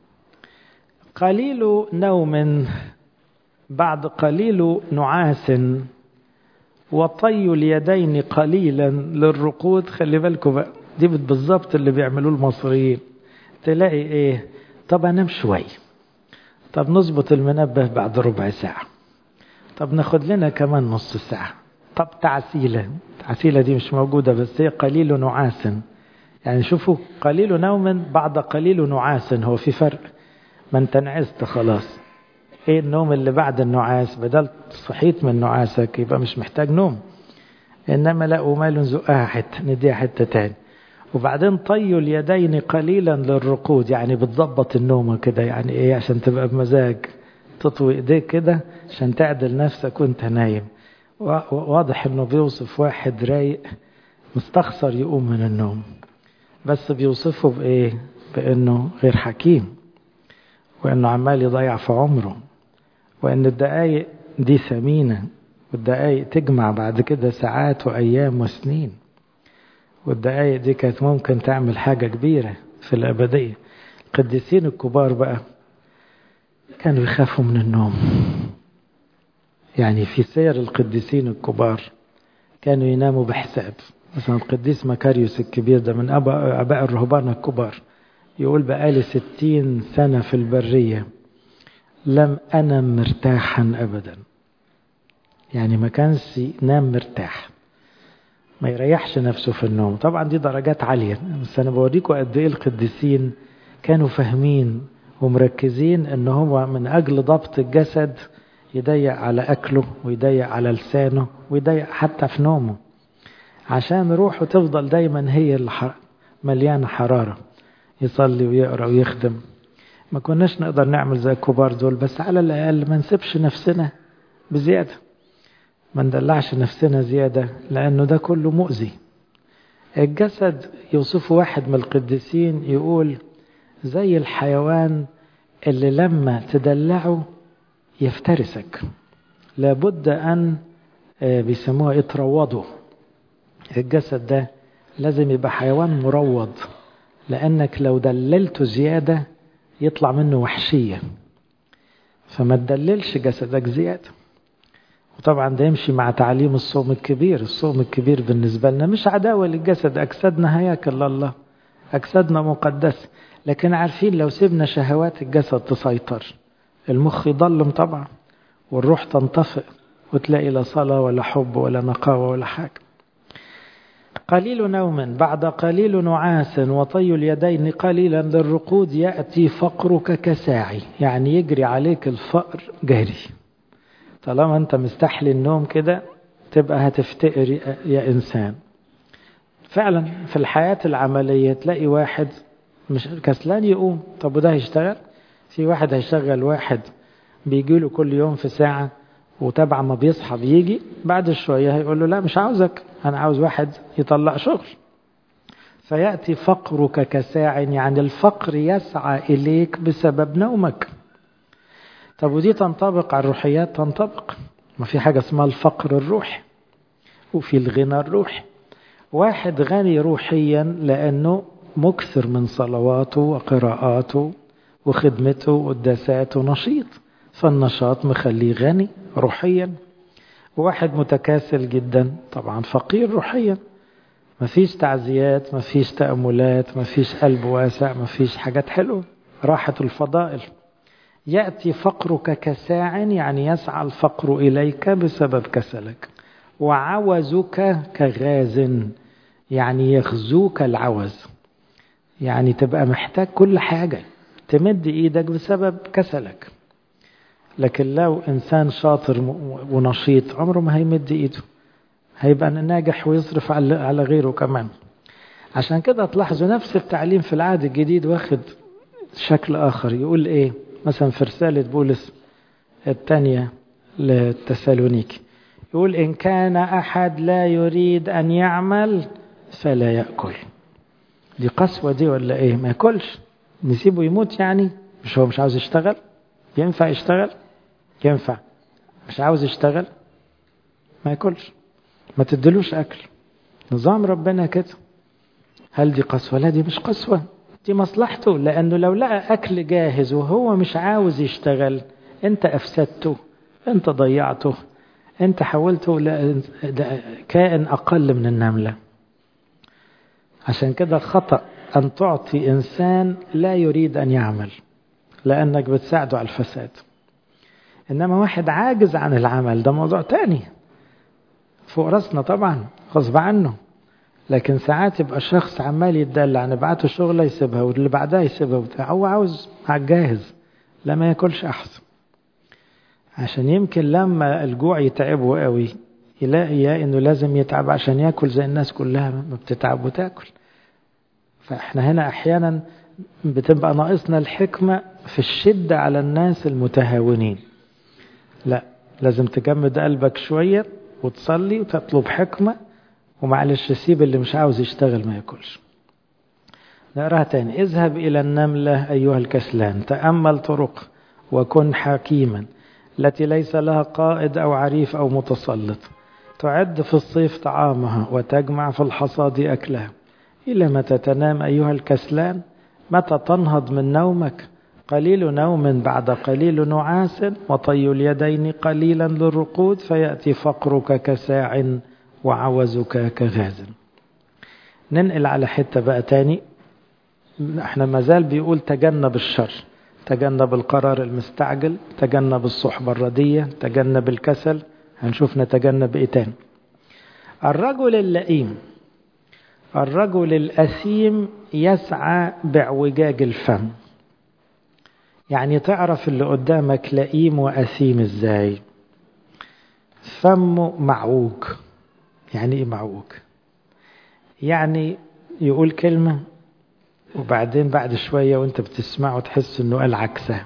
قليل نوم بعد قليل نعاس وطي اليدين قليلا للرقود خلي بالكم بقى دي بالظبط اللي بيعملوه المصريين تلاقي ايه طب انام شوي طب نظبط المنبه بعد ربع ساعة طب ناخد لنا كمان نص ساعة طب تعسيلة تعسيلة دي مش موجودة بس هي قليل نعاس يعني شوفوا قليل نوم بعد قليل نعاس هو في فرق ما انت نعست خلاص ايه النوم اللي بعد النعاس بدل صحيت من نعاسك يبقى مش محتاج نوم انما لا ومال نزقها حتة نديها حتة تاني وبعدين طي اليدين قليلا للرقود يعني بتظبط النوم كده يعني ايه عشان تبقى بمزاج تطوي ايديك كده عشان تعدل نفسك وانت نايم واضح انه بيوصف واحد رايق مستخسر يقوم من النوم بس بيوصفه بايه بانه غير حكيم وانه عمال يضيع في عمره وان الدقايق دي ثمينه والدقايق تجمع بعد كده ساعات وايام وسنين والدقايق دي كانت ممكن تعمل حاجة كبيرة في الأبدية القديسين الكبار بقى كانوا يخافوا من النوم يعني في سير القديسين الكبار كانوا يناموا بحساب مثلا القديس مكاريوس الكبير ده من أباء الرهبان الكبار يقول بقالي ستين سنة في البرية لم أنم مرتاحا أبدا يعني ما كانش ينام مرتاح ما يريحش نفسه في النوم طبعا دي درجات عالية بس أنا بوريكم قد إيه القديسين كانوا فاهمين ومركزين إن هو من أجل ضبط الجسد يضيق على أكله ويضيق على لسانه ويضيق حتى في نومه عشان روحه تفضل دايما هي اللي مليانة حرارة يصلي ويقرأ ويخدم ما كناش نقدر نعمل زي الكبار دول بس على الأقل ما نسيبش نفسنا بزيادة ما ندلعش نفسنا زيادة لأنه ده كله مؤذي الجسد يوصفه واحد من القديسين يقول زي الحيوان اللي لما تدلعه يفترسك لابد أن بيسموها يتروضوا الجسد ده لازم يبقى حيوان مروض لأنك لو دللته زيادة يطلع منه وحشية فما تدللش جسدك زيادة وطبعا ده يمشي مع تعليم الصوم الكبير الصوم الكبير بالنسبة لنا مش عداوة للجسد أجسادنا هياكل لله أجسادنا مقدسة لكن عارفين لو سيبنا شهوات الجسد تسيطر المخ يضلم طبعا والروح تنطفئ وتلاقي لا صلاة ولا حب ولا نقاوة ولا حاجة قليل نوم بعد قليل نعاس وطي اليدين قليلا للرقود يأتي فقرك كساعي يعني يجري عليك الفقر جري طالما انت مستحلي النوم كده تبقى هتفتقر يا إنسان فعلا في الحياة العملية تلاقي واحد مش كسلان يقوم طب وده هيشتغل في واحد هيشغل واحد بيجي له كل يوم في ساعة وتبع ما بيصحى بيجي بعد شوية هيقول له لا مش عاوزك أنا عاوز واحد يطلع شغل فيأتي فقرك كساع يعني الفقر يسعى إليك بسبب نومك طب ودي تنطبق على الروحيات تنطبق ما في حاجة اسمها الفقر الروحي وفي الغنى الروحي واحد غني روحيا لأنه مكثر من صلواته وقراءاته وخدمته وقداساته نشيط فالنشاط مخليه غني روحيا واحد متكاسل جدا طبعا فقير روحيا مفيش تعزيات مفيش تأملات مفيش قلب واسع مفيش حاجات حلوة راحة الفضائل يأتي فقرك كساع يعني يسعى الفقر إليك بسبب كسلك وعوزك كغاز يعني يغزوك العوز يعني تبقى محتاج كل حاجة تمد إيدك بسبب كسلك لكن لو إنسان شاطر ونشيط عمره ما هيمد إيده هيبقى ناجح ويصرف على غيره كمان عشان كده تلاحظوا نفس التعليم في العهد الجديد واخد شكل آخر يقول إيه مثلا في رسالة بولس الثانية للتسالونيكي يقول إن كان أحد لا يريد أن يعمل فلا يأكل دي قسوة دي ولا إيه ما يأكلش نسيبه يموت يعني مش هو مش عاوز يشتغل ينفع يشتغل ينفع مش عاوز يشتغل ما ياكلش ما تدلوش أكل نظام ربنا كده هل دي قسوة لا دي مش قسوة دي مصلحته لأنه لو لقى أكل جاهز وهو مش عاوز يشتغل أنت أفسدته أنت ضيعته أنت حولته كائن أقل من النملة عشان كده خطأ أن تعطي إنسان لا يريد أن يعمل لأنك بتساعده على الفساد إنما واحد عاجز عن العمل ده موضوع تاني فوق راسنا طبعا غصب عنه لكن ساعات يبقى شخص عمال يتدلع نبعته شغلة يسيبها واللي بعدها يسيبها وبتاع هو عاوز على الجاهز لا ما ياكلش أحسن عشان يمكن لما الجوع يتعبه قوي يلاقي انه لازم يتعب عشان ياكل زي الناس كلها ما بتتعب وتاكل فاحنا هنا احيانا بتبقى ناقصنا الحكمة في الشدة على الناس المتهاونين لا لازم تجمد قلبك شوية وتصلي وتطلب حكمة ومعلش سيب اللي مش عاوز يشتغل ما ياكلش نقراها تاني اذهب إلى النملة أيها الكسلان تأمل طرق وكن حكيما التي ليس لها قائد أو عريف أو متسلط تعد في الصيف طعامها وتجمع في الحصاد أكلها إلى متى تنام أيها الكسلان متى تنهض من نومك قليل نوم بعد قليل نعاس وطي اليدين قليلا للرقود فيأتي فقرك كساع وعوزك كغاز ننقل على حتة بقى تاني احنا مازال بيقول تجنب الشر تجنب القرار المستعجل تجنب الصحبة الردية تجنب الكسل هنشوف نتجنب ايه تاني الرجل اللئيم الرجل الأثيم يسعى باعوجاج الفم يعني تعرف اللي قدامك لئيم وأثيم ازاي فمه معوج يعني ايه معوج يعني يقول كلمة وبعدين بعد شوية وانت بتسمعه تحس انه قال عكسها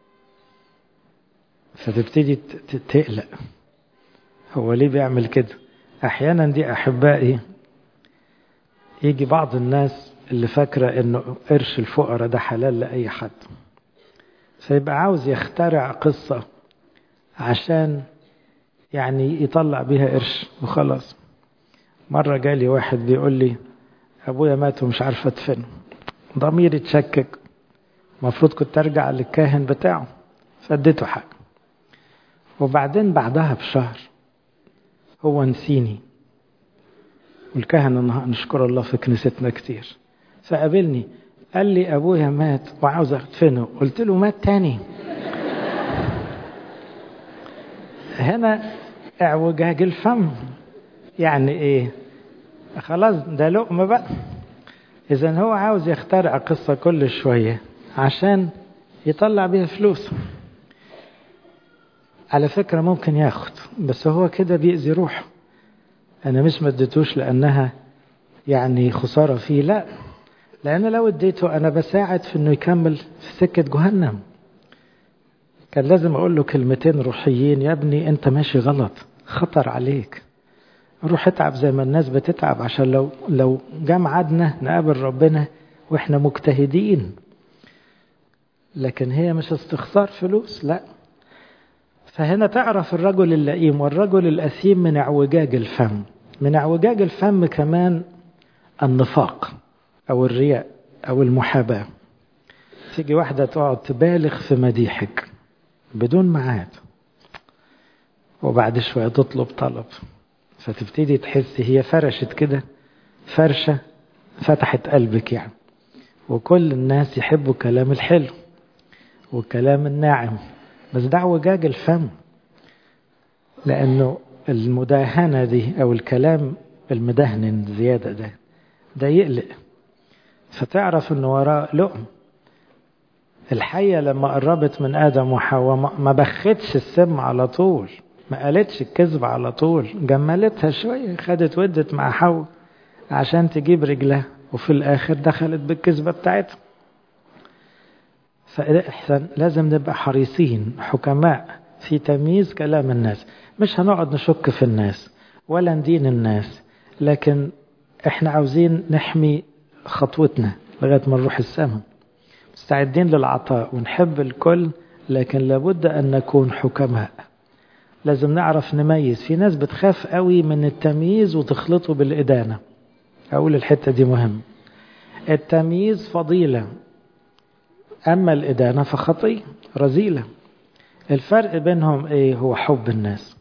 فتبتدي تقلق هو ليه بيعمل كده احيانا دي احبائي يجي بعض الناس اللي فاكرة انه قرش الفقراء ده حلال لأي حد فيبقى عاوز يخترع قصة عشان يعني يطلع بيها قرش وخلاص مرة جالي واحد بيقول لي أبويا مات ومش عارفة أدفنه ضميري اتشكك المفروض كنت أرجع للكاهن بتاعه فاديته حاجة وبعدين بعدها بشهر هو نسيني والكهنة نشكر الله في كنيستنا كتير فقابلني قال لي أبويا مات وعاوز أدفنه قلت له مات تاني هنا اعوجاج الفم يعني ايه خلاص ده لقمة بقى اذا هو عاوز يخترع قصة كل شوية عشان يطلع بيها فلوس على فكرة ممكن ياخد بس هو كده بيأذي روحه انا مش مديتوش لانها يعني خسارة فيه لا لان لو اديته انا بساعد في انه يكمل في سكة جهنم كان لازم اقول له كلمتين روحيين يا ابني انت ماشي غلط خطر عليك روح اتعب زي ما الناس بتتعب عشان لو لو جه ميعادنا نقابل ربنا واحنا مجتهدين لكن هي مش استخسار فلوس لا فهنا تعرف الرجل اللئيم والرجل الأثيم من اعوجاج الفم من اعوجاج الفم كمان النفاق أو الرياء أو المحاباة تيجي واحدة تقعد تبالغ في مديحك بدون ميعاد وبعد شوية تطلب طلب فتبتدي تحس هي فرشت كده فرشة فتحت قلبك يعني وكل الناس يحبوا كلام الحلو والكلام الناعم بس ده اعوجاج الفم لأنه المداهنة دي أو الكلام المدهن زيادة ده ده يقلق فتعرف أنه وراء لؤم الحية لما قربت من آدم وحواء ما بختش السم على طول ما قالتش الكذب على طول جملتها شوية خدت ودت مع حواء عشان تجيب رجلها وفي الآخر دخلت بالكذبة بتاعتها فإحسن لازم نبقى حريصين حكماء في تمييز كلام الناس مش هنقعد نشك في الناس ولا ندين الناس لكن احنا عاوزين نحمي خطوتنا لغاية ما نروح السماء مستعدين للعطاء ونحب الكل لكن لابد أن نكون حكماء لازم نعرف نميز في ناس بتخاف قوي من التمييز وتخلطه بالإدانة أقول الحتة دي مهم التمييز فضيلة أما الإدانة فخطية رذيلة الفرق بينهم إيه هو حب الناس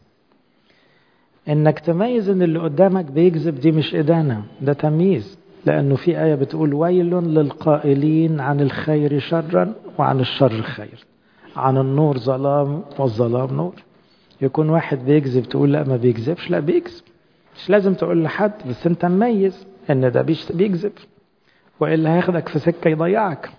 إنك تميز إن اللي قدامك بيكذب دي مش إدانة ده تمييز لأنه في آية بتقول ويل للقائلين عن الخير شرا وعن الشر خير عن النور ظلام والظلام نور يكون واحد بيكذب تقول لا ما بيكذبش لا بيكذب مش لازم تقول لحد بس انت مميز ان ده بيكذب والا هياخدك في سكه يضيعك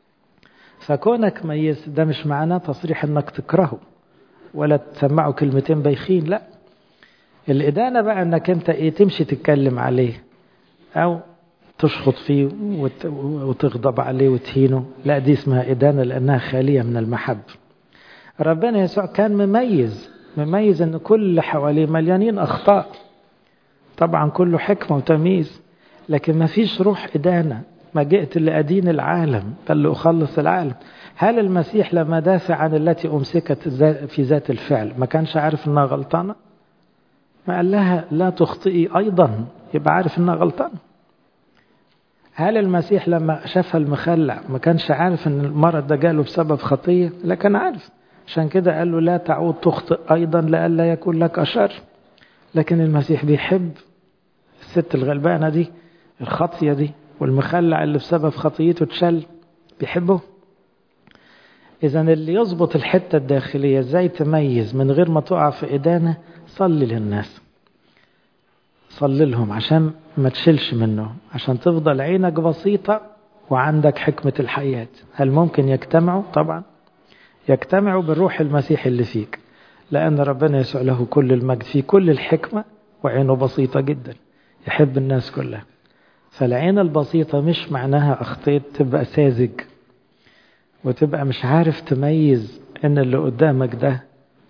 فكونك ميز ده مش معناه تصريح انك تكرهه ولا تسمعه كلمتين بايخين لا الإدانة بقى انك انت ايه تمشي تتكلم عليه او تشخط فيه وتغضب عليه وتهينه لا دي اسمها إدانة لأنها خالية من المحبة ربنا يسوع كان مميز مميز ان كل اللي حواليه مليانين اخطاء طبعا كله حكمه وتمييز لكن ما فيش روح ادانه ما جئت لادين العالم بل لاخلص العالم هل المسيح لما دافع عن التي امسكت في ذات الفعل ما كانش عارف انها غلطانه ما قال لها لا تخطئي ايضا يبقى عارف انها غلطانه هل المسيح لما شافها المخلع ما كانش عارف ان المرض ده جاله بسبب خطيه لا كان عارف عشان كده قال له لا تعود تخطئ أيضا لئلا يكون لك شر لكن المسيح بيحب الست الغلبانة دي الخطية دي والمخلع اللي بسبب خطيته اتشل بيحبه إذا اللي يظبط الحتة الداخلية ازاي تميز من غير ما تقع في إدانة صلي للناس صلي لهم عشان ما تشيلش منه عشان تفضل عينك بسيطة وعندك حكمة الحياة هل ممكن يجتمعوا طبعا يجتمعوا بالروح المسيح اللي فيك لأن ربنا يسوع له كل المجد في كل الحكمة وعينه بسيطة جدا يحب الناس كلها فالعين البسيطة مش معناها أخطيت تبقى ساذج وتبقى مش عارف تميز إن اللي قدامك ده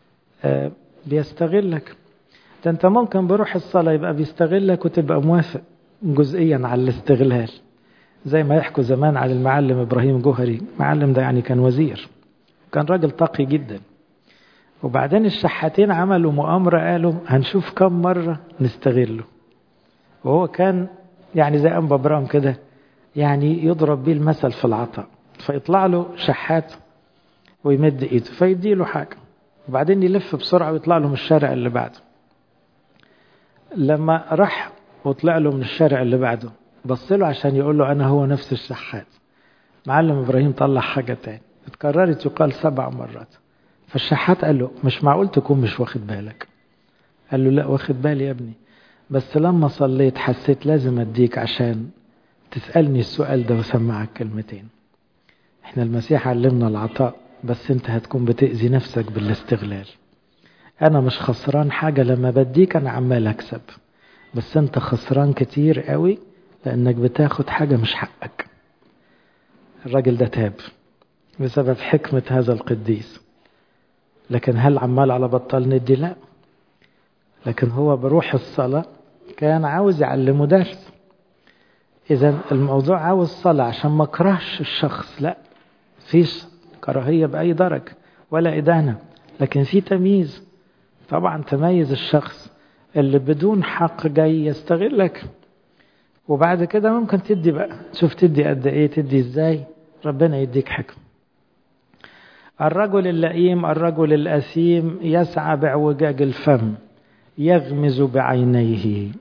بيستغلك ده أنت ممكن بروح الصلاة يبقى بيستغلك وتبقى موافق جزئيا على الاستغلال زي ما يحكوا زمان على المعلم إبراهيم جوهري المعلم ده يعني كان وزير كان راجل تقي جدا وبعدين الشحاتين عملوا مؤامرة قالوا هنشوف كم مرة نستغله وهو كان يعني زي أنبا برام كده يعني يضرب بيه المثل في العطاء فيطلع له شحات ويمد ايده فيدي له حاجة وبعدين يلف بسرعة ويطلع له من الشارع اللي بعده لما راح وطلع له من الشارع اللي بعده بص له عشان يقول له أنا هو نفس الشحات معلم إبراهيم طلع حاجة تاني اتكررت يقال سبع مرات فالشحات قال له مش معقول تكون مش واخد بالك قال له لا واخد بالي يا ابني بس لما صليت حسيت لازم أديك عشان تسألني السؤال ده وسمعك كلمتين احنا المسيح علمنا العطاء بس انت هتكون بتأذي نفسك بالاستغلال انا مش خسران حاجة لما بديك انا عمال اكسب بس انت خسران كتير قوي لانك بتاخد حاجة مش حقك الراجل ده تاب بسبب حكمة هذا القديس لكن هل عمال على بطال ندي لا لكن هو بروح الصلاة كان عاوز يعلمه درس إذا الموضوع عاوز صلاة عشان ما كرهش الشخص لا فيش كراهية بأي درجة ولا إدانة لكن في تمييز طبعا تميز الشخص اللي بدون حق جاي يستغلك وبعد كده ممكن تدي بقى تشوف تدي قد ايه تدي ازاي ربنا يديك حكم الرجل اللئيم الرجل الأثيم يسعى باعوجاج الفم يغمز بعينيه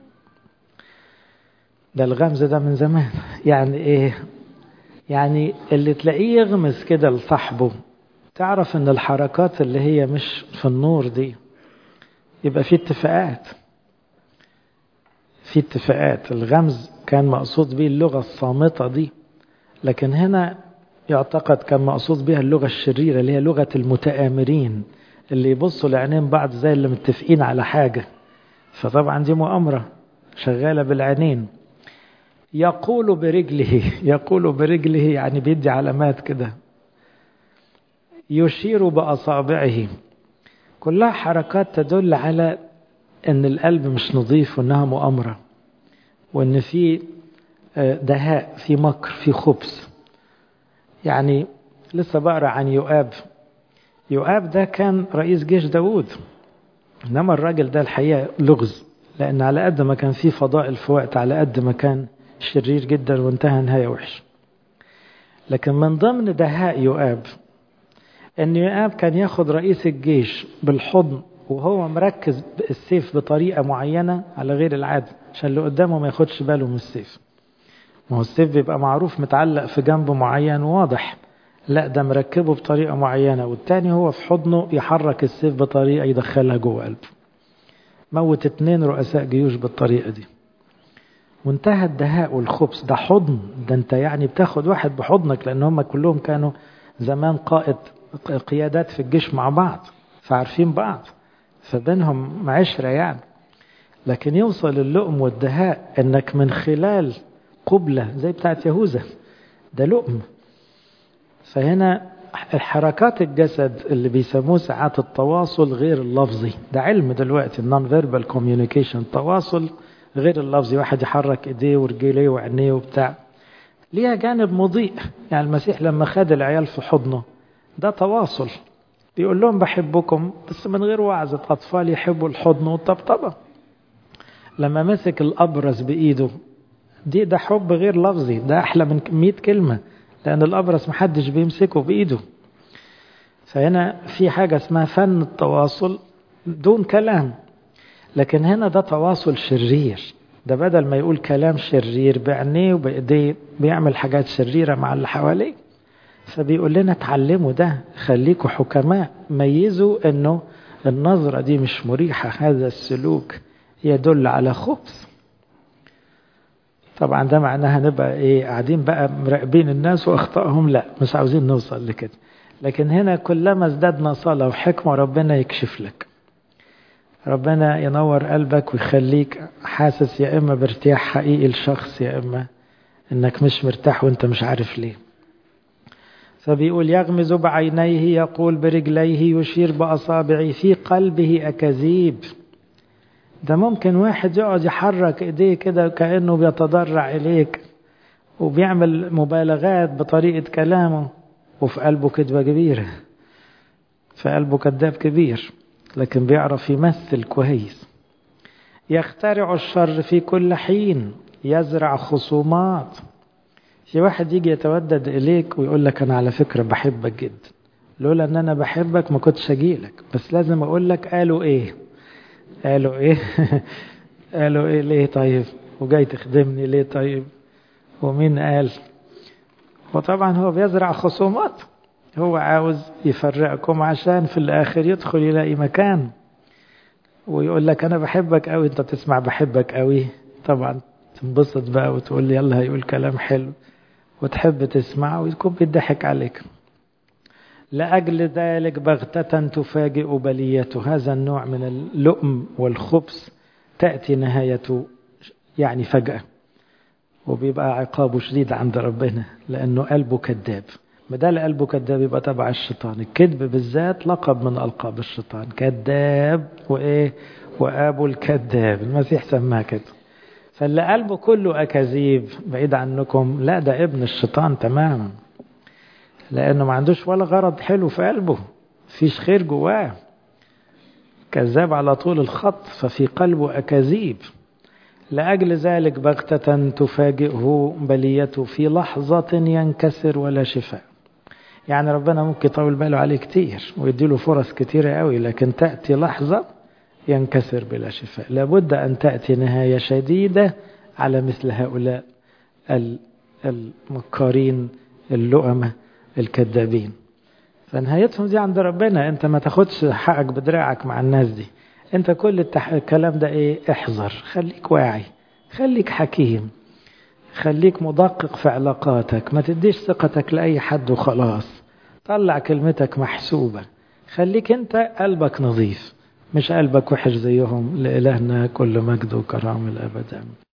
ده الغمز ده من زمان يعني ايه يعني اللي تلاقيه يغمز كده لصاحبه تعرف ان الحركات اللي هي مش في النور دي يبقى في اتفاقات في اتفاقات الغمز كان مقصود به اللغة الصامتة دي لكن هنا يعتقد كان مقصود بها اللغة الشريرة اللي هي لغة المتآمرين اللي يبصوا لعينين بعض زي اللي متفقين على حاجة فطبعا دي مؤامرة شغالة بالعينين يقول برجله يقول برجله يعني بيدي علامات كده يشير بأصابعه كلها حركات تدل على ان القلب مش نظيف وانها مؤامرة وان في دهاء في مكر في خبث يعني لسه بقرا عن يؤاب يؤاب ده كان رئيس جيش داوود انما الراجل ده الحقيقة لغز لان على قد ما كان فيه فضائل في وقت على قد ما كان شرير جدا وانتهى نهاية وحش لكن من ضمن دهاء يؤاب ان يؤاب كان ياخد رئيس الجيش بالحضن وهو مركز السيف بطريقة معينة على غير العادة عشان اللي قدامه ما ياخدش باله من السيف ما هو السيف بيبقى معروف متعلق في جنب معين واضح لا ده مركبه بطريقة معينة والتاني هو في حضنه يحرك السيف بطريقة يدخلها جوه قلبه موت اتنين رؤساء جيوش بالطريقة دي وانتهى الدهاء والخبث ده حضن ده انت يعني بتاخد واحد بحضنك لان هم كلهم كانوا زمان قائد قيادات في الجيش مع بعض فعارفين بعض فبينهم عشرة يعني لكن يوصل اللؤم والدهاء انك من خلال قبلة زي بتاعت يهوذا ده لؤم فهنا الحركات الجسد اللي بيسموه ساعات التواصل غير اللفظي ده علم دلوقتي النون فيربال كوميونيكيشن تواصل غير اللفظي واحد يحرك ايديه ورجليه وعينيه وبتاع ليها جانب مضيء يعني المسيح لما خد العيال في حضنه ده تواصل بيقول لهم بحبكم بس من غير وعظ أطفال يحبوا الحضن والطبطبة لما مسك الأبرز بإيده دي ده حب غير لفظي ده أحلى من 100 كلمة لأن الأبرز محدش بيمسكه بإيده فهنا في حاجة اسمها فن التواصل دون كلام لكن هنا ده تواصل شرير ده بدل ما يقول كلام شرير بعينيه وبإيديه بيعمل حاجات شريرة مع اللي حواليه فبيقول لنا اتعلموا ده خليكوا حكماء ميزوا انه النظرة دي مش مريحة هذا السلوك يدل على خبث طبعا ده معناها نبقى ايه قاعدين بقى مراقبين الناس واخطائهم لا مش عاوزين نوصل لكده لكن هنا كلما ازددنا صلاة وحكمة ربنا يكشف لك ربنا ينور قلبك ويخليك حاسس يا اما بارتياح حقيقي لشخص يا اما انك مش مرتاح وانت مش عارف ليه فبيقول يغمز بعينيه يقول برجليه يشير بأصابعه في قلبه أكاذيب ده ممكن واحد يقعد يحرك ايديه كده كأنه بيتضرع إليك وبيعمل مبالغات بطريقة كلامه وفي قلبه كذبة كبيرة في قلبه كذاب كبير لكن بيعرف يمثل كويس يخترع الشر في كل حين يزرع خصومات في واحد يجي يتودد إليك ويقول لك أنا على فكرة بحبك جدا لولا أن أنا بحبك ما كنتش أجيلك بس لازم أقول لك قالوا إيه قالوا إيه قالوا ايه ليه طيب وجاي تخدمني ليه طيب ومين قال وطبعا هو بيزرع خصومات هو عاوز يفرقكم عشان في الاخر يدخل يلاقي مكان ويقول لك انا بحبك قوي انت تسمع بحبك قوي طبعا تنبسط بقى وتقول لي يلا هيقول كلام حلو وتحب تسمع ويكون بيضحك عليك لأجل ذلك بغتة تفاجئ بليته هذا النوع من اللؤم والخبث تأتي نهايته يعني فجأة وبيبقى عقابه شديد عند ربنا لأنه قلبه كذاب بدل قلبه كذاب يبقى تبع الشيطان الكذب بالذات لقب من ألقاب الشيطان كذاب وإيه وأبو الكذاب المسيح سماه كده فاللي قلبه كله أكاذيب بعيد عنكم لا ده ابن الشيطان تماما لأنه ما عندوش ولا غرض حلو في قلبه فيش خير جواه كذاب على طول الخط ففي قلبه أكاذيب لأجل ذلك بغتة تفاجئه بليته في لحظة ينكسر ولا شفاء يعني ربنا ممكن يطول باله عليه كتير ويديله فرص كتيرة قوي لكن تأتي لحظة ينكسر بلا شفاء لابد أن تأتي نهاية شديدة على مثل هؤلاء المكارين اللؤمة الكذابين فنهايتهم دي عند ربنا انت ما تاخدش حقك بدراعك مع الناس دي انت كل التح... الكلام ده ايه احذر خليك واعي خليك حكيم خليك مدقق في علاقاتك ما تديش ثقتك لأي حد وخلاص طلع كلمتك محسوبة خليك انت قلبك نظيف مش قلبك وحش زيهم لإلهنا كل مجد وكرامة الأبد